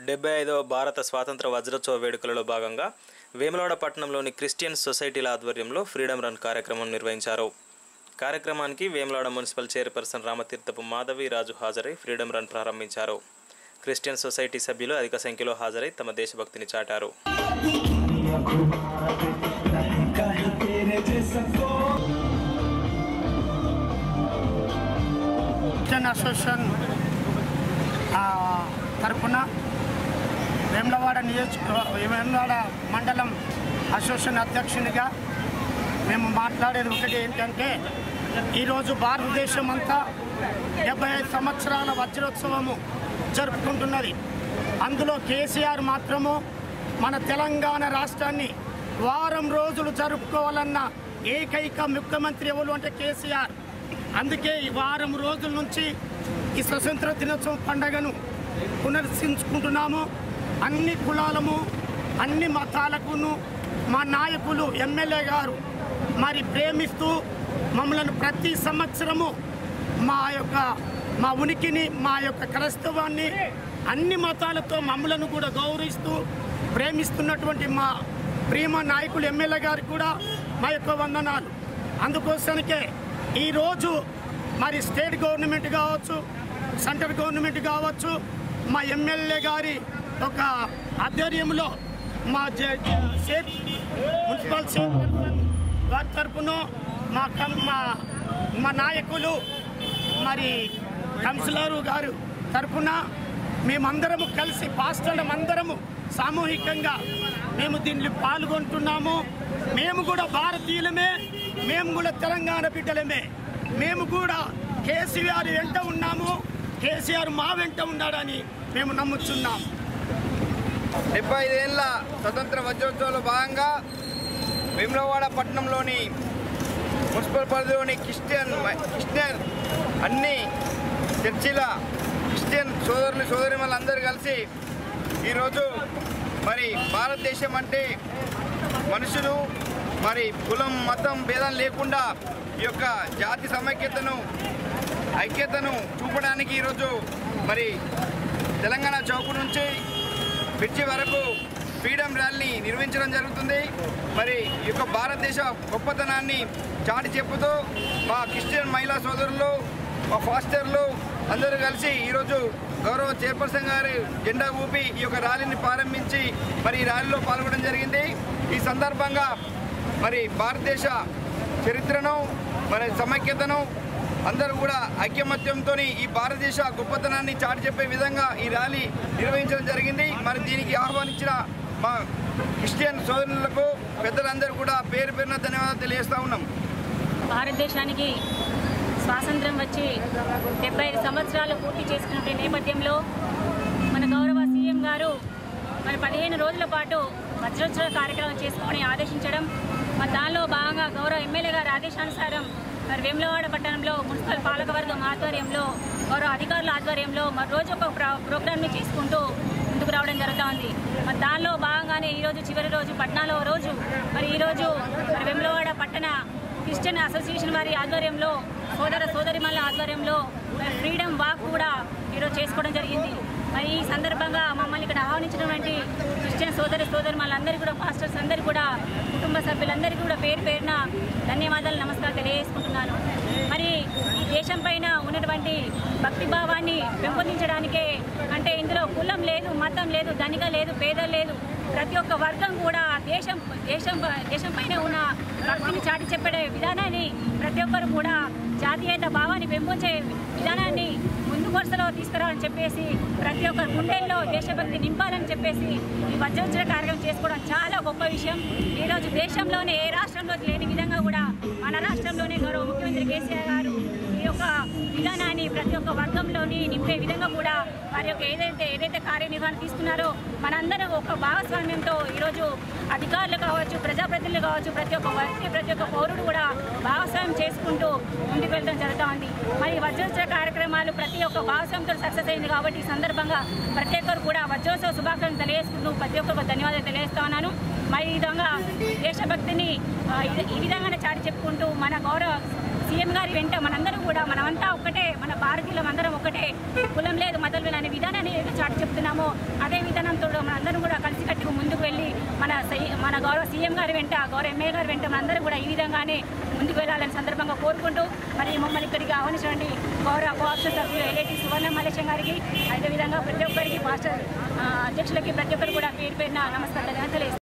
డెబ్బై ఐదవ భారత స్వాతంత్ర వజ్రోత్సవ వేడుకలలో భాగంగా వేములవాడ పట్టణంలోని క్రిస్టియన్ సొసైటీల ఆధ్వర్యంలో ఫ్రీడమ్ రన్ కార్యక్రమం నిర్వహించారు కార్యక్రమానికి వేములవాడ మున్సిపల్ చైర్పర్సన్ రామతీర్థపు మాధవి రాజు హాజరై ఫ్రీడమ్ రన్ ప్రారంభించారు క్రిస్టియన్ సొసైటీ సభ్యులు అధిక సంఖ్యలో హాజరై తమ దేశభక్తిని చాటారు క్రిస్టియన్ అసోసియేషన్ ఆ, తరపున వేములవాడ నియోజక వేములవాడ మండలం అసోసియేషన్ అధ్యక్షునిగా మేము మాట్లాడేది ఒకటి ఏంటంటే ఈరోజు భారతదేశం అంతా డెబ్బై ఐదు సంవత్సరాల వజ్రోత్సవము జరుపుకుంటున్నది అందులో కేసీఆర్ మాత్రము మన తెలంగాణ రాష్ట్రాన్ని వారం రోజులు జరుపుకోవాలన్న ఏకైక ముఖ్యమంత్రి ఎవరు అంటే కేసీఆర్ అందుకే ఈ వారం రోజుల నుంచి ఈ స్వతంత్ర దినోత్సవం పండుగను పునర్శించుకుంటున్నాము అన్ని కులాలము అన్ని మతాలకును మా నాయకులు ఎమ్మెల్యే గారు మరి ప్రేమిస్తూ మమ్మల్ని ప్రతి సంవత్సరము మా యొక్క మా ఉనికిని మా యొక్క క్రైస్తవాన్ని అన్ని మతాలతో మమ్మలను కూడా గౌరవిస్తూ ప్రేమిస్తున్నటువంటి మా ప్రేమ నాయకులు ఎమ్మెల్యే గారికి కూడా మా యొక్క వందనాలు అందుకోసానికే ఈరోజు మరి స్టేట్ గవర్నమెంట్ కావచ్చు సెంట్రల్ గవర్నమెంట్ కావచ్చు మా ఎమ్మెల్యే గారి ఒక ఆధ్వర్యంలో మా జ- జ- స్టేట్ మున్సిపల్ చైర్పర్సన్ వారి తరపున మా కం- మా మా నాయకులు మరి కౌన్సిలర్ గారు తరపున మేమందరము కలిసి పాస్టర్లం అందరము సామూహికంగా మేము దీనిలో పాల్గొంటున్నాము మేము కూడా భారతీయులమే మేము కూడా తెలంగాణ బిడ్డలమే మేము కూడా కేసీఆర్ వెంట ఉన్నాము కేసీఆర్ మా వెంట ఉన్నాడని మేము నమ్ముచున్నాము డెబ్బై ఐదేళ్ల స్వతంత్ర వజ్రోత్సవంలో భాగంగా వేములవాడ పట్టణంలోని మున్సిపల్ పరిధిలోని క్రిస్టియన్ క్రిస్టియన్ అన్ని చర్చిల క్రిస్టియన్ సోదరులు సోదరిమలందరూ కలిసి ఈరోజు మరి భారతదేశం అంటే మనుషులు మరి కులం మతం భేదం లేకుండా ఈ యొక్క జాతి సమైక్యతను ఐక్యతను చూపడానికి ఈరోజు మరి తెలంగాణ చౌక్ నుంచి బ్రిడ్జి వరకు ఫ్రీడమ్ ర్యాలీని నిర్వహించడం జరుగుతుంది మరి ఈ యొక్క భారతదేశ గొప్పతనాన్ని చాటి చెప్పుతూ మా క్రిస్టియన్ మహిళా సోదరులు మా ఫాస్టర్లు అందరూ కలిసి ఈరోజు గౌరవ చైర్పర్సన్ గారి జెండా ఊపి ఈ యొక్క ర్యాలీని ప్రారంభించి మరి ఈ ర్యాలీలో పాల్గొనడం జరిగింది ఈ సందర్భంగా మరి భారతదేశ చరిత్రను మరి సమైక్యతను అందరూ కూడా ఐక్యమత్యంతో ఈ భారతదేశ గొప్పతనాన్ని చాటి చెప్పే విధంగా ఈ ర్యాలీ నిర్వహించడం జరిగింది మరి దీనికి ఆహ్వానించిన మా క్రిస్టియన్ సోదరులకు పెద్దలందరూ కూడా పేరు పేరున ధన్యవాదాలు తెలియజేస్తా ఉన్నాం భారతదేశానికి స్వాతంత్రం వచ్చి డెబ్బై ఐదు సంవత్సరాలు పూర్తి చేసుకున్న నేపథ్యంలో మన గౌరవ సీఎం గారు మరి పదిహేను రోజుల పాటు వజ్రోత్సవ కార్యక్రమం చేసుకొని ఆదేశించడం మరి దానిలో భాగంగా గౌరవ ఎమ్మెల్యే గారి ఆదేశానుసారం మరి వేములవాడ పట్టణంలో మున్సిపల్ పాలకవర్గం ఆధ్వర్యంలో గౌరవ అధికారుల ఆధ్వర్యంలో మరి రోజు ఒక ప్ర ప్రోగ్రామ్ని చేసుకుంటూ ముందుకు రావడం జరుగుతూ ఉంది మరి దానిలో భాగంగానే ఈరోజు చివరి రోజు పట్నాలో రోజు మరి ఈరోజు మరి వేములవాడ పట్టణ క్రిస్టియన్ అసోసియేషన్ వారి ఆధ్వర్యంలో సోదర సోదరిమల్ల ఆధ్వర్యంలో మరి ఫ్రీడమ్ వాక్ కూడా ఈరోజు చేసుకోవడం జరిగింది మరి ఈ సందర్భంగా మమ్మల్ని ఇక్కడ ఆహ్వానించినటువంటి క్రిస్టియన్ సోదరి సోదరులందరికీ కూడా పాస్టర్స్ అందరికీ కూడా కుటుంబ సభ్యులందరికీ కూడా పేరు పేరున ధన్యవాదాలు నమస్కారం తెలియజేసుకుంటున్నాను మరి ఈ దేశం పైన ఉన్నటువంటి భక్తి భావాన్ని పెంపొందించడానికే అంటే ఇందులో కులం లేదు మతం లేదు ధనిక లేదు పేద లేదు ప్రతి ఒక్క వర్గం కూడా దేశం దేశం దేశం పైన ఉన్న భక్తిని చాటి చెప్పే విధానాన్ని ప్రతి ఒక్కరు కూడా జాతీయత భావాన్ని పెంపొంచే విధానాన్ని ముందు వరుసలో తీసుకురావాలని చెప్పేసి ప్రతి ఒక్కరి గుండెల్లో దేశభక్తి నింపాలని చెప్పేసి ఈ వజ్రోత్సవ కార్యక్రమం చేసుకోవడం చాలా గొప్ప విషయం ఈరోజు దేశంలోనే ఏ రాష్ట్రంలో లేని విధంగా కూడా మన రాష్ట్రంలోనే గౌరవ ముఖ్యమంత్రి కేసీఆర్ గారు ఈ యొక్క విధానాన్ని ప్రతి ఒక్క వర్గంలోని నింపే విధంగా కూడా వారి యొక్క ఏదైతే ఏదైతే కార్యనిర్వహణ తీసుకున్నారో మనందరం ఒక భాగస్వామ్యంతో ఈరోజు అధికారులు కావచ్చు ప్రజాప్రతినిధులు కావచ్చు ప్రతి ఒక్క వ్యక్తి ప్రతి ఒక్క పౌరుడు కూడా భాగస్వామ్యం చేసుకుంటూ ముందుకు వెళ్ళడం జరుగుతూ ఉంది మరి ఈ వజ్రోత్సవ కార్యక్రమాలు ప్రతి ఒక్క భాగస్వామ్యంతో సక్సెస్ అయింది కాబట్టి ఈ సందర్భంగా ప్రతి ఒక్కరు కూడా వజ్రోత్సవ శుభాకాంక్షలు తెలియజేసుకుంటూ ప్రతి ఒక్కరికి ధన్యవాదాలు తెలియజేస్తా ఉన్నాను మరి ఈ విధంగా దేశభక్తిని ఆ, ఈ- ఈ విధంగానే చాటి చెప్పుకుంటూ మన గౌరవ సీఎం గారి వెంట మనందరం కూడా మనమంతా ఒక్కటే మన భారతీయులం అందరం ఒకటే కులం లేదు మతం లేదు అనే విధానాన్ని ఏదైతే చాటి చెప్తున్నామో అదే విధానంతో మనందరం కూడా కలిసికట్టుగా ముందుకు వెళ్ళి మన సై- మన గౌరవ సీఎం గారి వెంట గౌరవ ఎమ్మెల్యే గారి వెంట మనందరం కూడా ఈ విధంగానే ముందుకు వెళ్ళాలని సందర్భంగా కోరుకుంటూ మరి మమ్మల్ని ఇక్కడికి ఆహ్వానించండి గౌరవ కోఆప్షన్ సభ్యులు ఎల్ఐటి సువర్ణ మల్లేశం గారికి అదేవిధంగా ప్రతి ఒక్కరికి మాస్టర్ ఆ, అధ్యక్షులకి ప్రతి ఒక్కరు కూడా పేరు పేరున నమస్కారాలు తెలియజేస్తాను